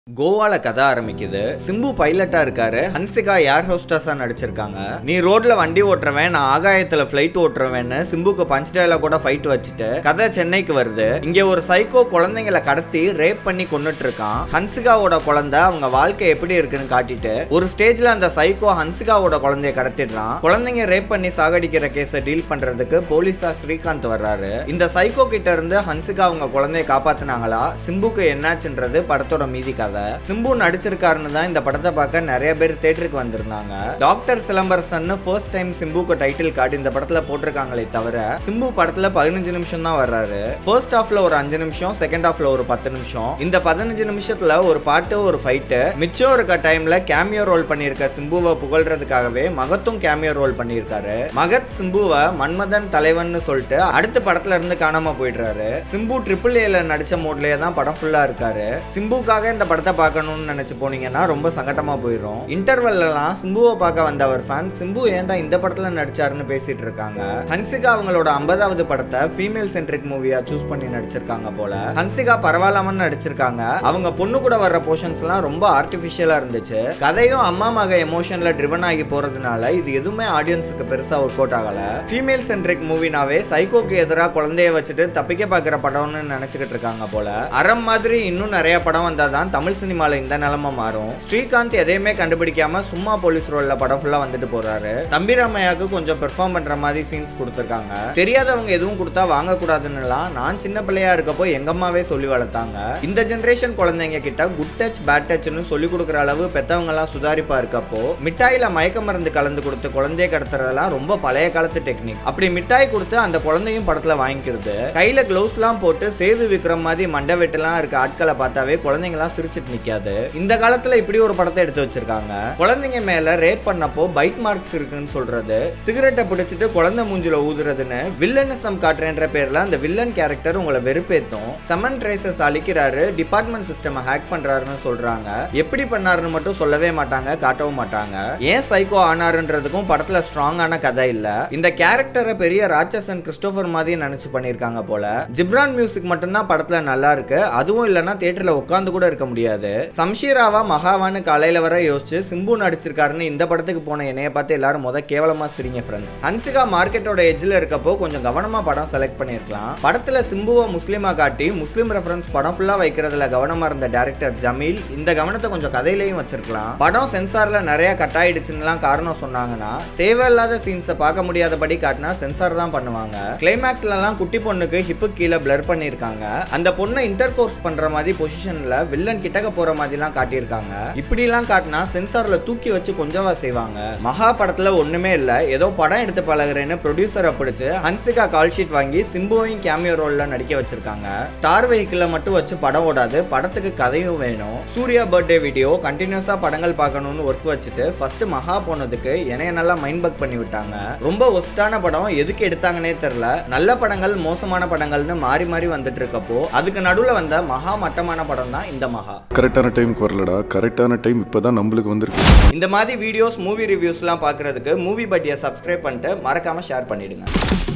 கோவால கதை ஆரம்பிக்குது சிம்பு பைலட்டா இருக்காரு ஹன்சிகா ஏர் ஹோஸ்டஸா நடிச்சிருக்காங்க நீ ரோட்ல வண்டி ஓட்டுறவன் நான் ஆகாயத்துல ஃபிளைட் ஓட்டுறவேன்னு சிம்புக்கு பஞ்ச் டயல கூட ஃபைட் வச்சுட்டு கதை சென்னைக்கு வருது இங்க ஒரு சைக்கோ குழந்தைங்களை கடத்தி ரேப் பண்ணி கொன்னுட்டு இருக்கான் ஹன்சிகாவோட குழந்தை அவங்க வாழ்க்கை எப்படி இருக்குன்னு காட்டிட்டு ஒரு ஸ்டேஜ்ல அந்த சைக்கோ ஹன்சிகாவோட குழந்தைய கடத்திடுறான் குழந்தைங்க ரேப் பண்ணி சாகடிக்கிற கேஸை டீல் பண்றதுக்கு போலீஸா ஸ்ரீகாந்த் வர்றாரு இந்த சைக்கோ கிட்ட இருந்து ஹன்சிகா அவங்க குழந்தைய காப்பாத்துனாங்களா சிம்புக்கு என்னாச்சுன்றது படத்தோட மீதி கதை சிம்பு நடிச்சிருக்காருன்னு தான் இந்த படத்தை பார்க்க நிறைய பேர் தேட்டருக்கு வந்திருந்தாங்க டாக்டர் சிலம்பரசன் ஃபர்ஸ்ட் டைம் சிம்புக்கு டைட்டில் கார்டு இந்த படத்துல போட்டிருக்காங்களே தவிர சிம்பு படத்துல பதினஞ்சு நிமிஷம் தான் வர்றாரு ஃபர்ஸ்ட் ஹாஃப்ல ஒரு அஞ்சு நிமிஷம் செகண்ட் ஹாஃப்ல ஒரு பத்து நிமிஷம் இந்த பதினஞ்சு நிமிஷத்துல ஒரு பாட்டு ஒரு ஃபைட்டு மிச்சம் இருக்க டைம்ல கேமியோ ரோல் பண்ணியிருக்க சிம்புவை புகழ்றதுக்காகவே மகத்தும் கேமியோ ரோல் பண்ணியிருக்காரு மகத் சிம்புவை மன்மதன் தலைவன் சொல்லிட்டு அடுத்த படத்துல இருந்து காணாம போயிடுறாரு சிம்பு ட்ரிபிள் ஏல நடிச்ச மோட்லயே தான் படம் ஃபுல்லா இருக்காரு சிம்புக்காக இந்த படத்தை பார்க்கணும்னு நினைச்சு போனீங்கன்னா ரொம்ப சங்கடமா போயிடும் இன்டர்வெல்லாம் சிம்புவை பார்க்க வந்த அவர் ஃபேன் சிம்பு ஏன்டா இந்த படத்துல நடிச்சாருன்னு பேசிட்டு இருக்காங்க ஹன்சிகா அவங்களோட ஐம்பதாவது படத்தை ஃபீமேல் சென்ட்ரிக் மூவியா சூஸ் பண்ணி நடிச்சிருக்காங்க போல ஹன்சிகா பரவாயில்லாமன்னு நடிச்சிருக்காங்க அவங்க பொண்ணு கூட வர்ற போர்ஷன்ஸ்லாம் ரொம்ப ஆர்டிஃபிஷியலா இருந்துச்சு கதையும் அம்மா மக எமோஷன்ல ட்ரிவன் ஆகி போறதுனால இது எதுவுமே ஆடியன்ஸுக்கு பெருசா ஒர்க் அவுட் ஆகல ஃபீமேல் சென்ட்ரிக் மூவினாவே சைக்கோக்கு எதிராக குழந்தைய வச்சுட்டு தப்பிக்க பார்க்குற படம்னு நினைச்சுக்கிட்டு இருக்காங்க போல அறம் மாதிரி இன்னும் நிறைய படம் வந்தாதான் தமிழ் சினிமால இந்த நிலைமை மாறும் ஸ்ரீகாந்த் எதையுமே கண்டுபிடிக்காம சும்மா போலீஸ் ரோல்ல படம் ஃபுல்லா வந்துட்டு போறாரு தம்பிராமையாக்கு கொஞ்சம் பெர்ஃபார்ம் பண்ற மாதிரி சீன்ஸ் கொடுத்துருக்காங்க தெரியாதவங்க எதுவும் கொடுத்தா வாங்க கூடாதுன்னுலாம் நான் சின்ன பிள்ளையா இருக்கப்போ எங்க அம்மாவே சொல்லி வளர்த்தாங்க இந்த ஜென்ரேஷன் குழந்தைங்க கிட்ட குட் டச் பேட் டச்னு சொல்லி கொடுக்குற அளவு பெத்தவங்க எல்லாம் சுதாரிப்பா இருக்கப்போ மிட்டாயில மயக்க மருந்து கலந்து கொடுத்து குழந்தைய கடத்துறதெல்லாம் ரொம்ப பழைய காலத்து டெக்னிக் அப்படி மிட்டாய் கொடுத்து அந்த குழந்தையும் படத்துல வாங்கிக்கிறது கையில கிளவுஸ் எல்லாம் போட்டு சேது விக்ரம் மாதிரி மண்டை வெட்டுலாம் இருக்க ஆட்களை பார்த்தாவே குழந்தைங்களாம் சிரிச்சிட்டு நிக்காது இந்த காலத்துல இப்படி ஒரு படத்தை எடுத்து வச்சிருக்காங்க குழந்தைங்க மேல ரேப் பண்ணப்போ பைட் மார்க்ஸ் இருக்குன்னு சொல்றது சிகரெட்டை பிடிச்சிட்டு குழந்தை மூஞ்சில ஊதுறதுன்னு வில்லனிசம் காட்டுறேன்ற பேர்ல அந்த வில்லன் கேரக்டர் உங்களை வெறுப்பேத்தும் செமன் ட்ரேசஸ் அழிக்கிறாரு டிபார்ட்மெண்ட் சிஸ்டம் ஹேக் பண்றாருன்னு சொல்றாங்க எப்படி பண்ணாருன்னு மட்டும் சொல்லவே மாட்டாங்க காட்டவும் மாட்டாங்க ஏன் சைக்கோ ஆனாருன்றதுக்கும் படத்துல ஸ்ட்ராங்கான கதை இல்ல இந்த கேரக்டரை பெரிய ராட்சசன் கிறிஸ்டோபர் மாதிரி நினைச்சு பண்ணிருக்காங்க போல ஜிப்ரான் மியூசிக் மட்டும்தான் படத்துல நல்லா இருக்கு அதுவும் இல்லைன்னா தியேட்டர்ல உட்காந்து கூட இருக்க முடியாது சம்ஷீராவா மகாவான்னு காலையில வர யோசிச்சு சிம்பு நடிச்சிருக்காருன்னு இந்த படத்துக்கு போன என்னைய பார்த்து எல்லாரும் முத கேவலமா சிரிங்க ஃப்ரெண்ட்ஸ் ஹன்சிகா மார்க்கெட்டோட எட்ஜில் இருக்கப்போ கொஞ்சம் கவனமா படம் செலக்ட் பண்ணியிருக்கலாம் படத்துல சிம்புவை முஸ்லீமா காட்டி முஸ்லீம் ரெஃபரன்ஸ் படம் ஃபுல்லா வைக்கிறதுல கவனமா இருந்த டேரக்டர் ஜமீல் இந்த கவனத்தை கொஞ்சம் கதையிலையும் வச்சிருக்கலாம் படம் சென்சார்ல நிறைய கட் ஆயிடுச்சுன்னுலாம் காரணம் சொன்னாங்கன்னா தேவையில்லாத சீன்ஸை பார்க்க முடியாதபடி காட்டினா சென்சார் தான் பண்ணுவாங்க கிளைமேக்ஸ்லலாம் குட்டி பொண்ணுக்கு ஹிப்பு கீழே பிளர் பண்ணியிருக்காங்க அந்த பொண்ணை இன்டர் கோர்ஸ் பண்ற மாதிரி பொசிஷன்ல வில்லன் கிட்டக்க போற மாதிரிலாம் காட்டியிருக்காங்க இப்படிலாம் காட்டினா சென்சார்ல தூக்கி வச்சு கொஞ்சவா செய்வாங்க மகா படத்துல ஒண்ணுமே இல்ல ஏதோ படம் எடுத்து பழகுறேன்னு ப்ரொடியூசரை பிடிச்சு ஹன்சிகா கால் ஷீட் வாங்கி சிம்புவையும் கேமியோ ரோல்ல நடிக்க வச்சிருக்காங்க ஸ்டார் வெஹிக்கிள மட்டும் வச்சு படம் ஓடாது படத்துக்கு கதையும் வேணும் சூர்யா பர்த்டே வீடியோ கண்டினியூஸா படங்கள் பார்க்கணும்னு ஒர்க் வச்சுட்டு ஃபர்ஸ்ட் மகா போனதுக்கு என்னைய நல்லா மைண்ட் பக் பண்ணி விட்டாங்க ரொம்ப ஒஸ்டான படம் எதுக்கு எடுத்தாங்கன்னே தெரியல நல்ல படங்கள் மோசமான படங்கள்னு மாறி மாறி வந்துட்டு இருக்கப்போ அதுக்கு நடுவுல வந்த மகா மட்டமான படம் தான் இந்த மகா கரெக்டான டைமுக்கு வரலடா கரெக்டான டைம் இப்போ தான் நம்மளுக்கு வந்திருக்கு இந்த மாதிரி வீடியோஸ் மூவி ரிவ்யூஸ்லாம் பார்க்கறதுக்கு மூவி பட்டியை சப்ஸ்கிரைப் பண்ணிட்டு மறக்காம ஷேர் பண்ணிடுங்க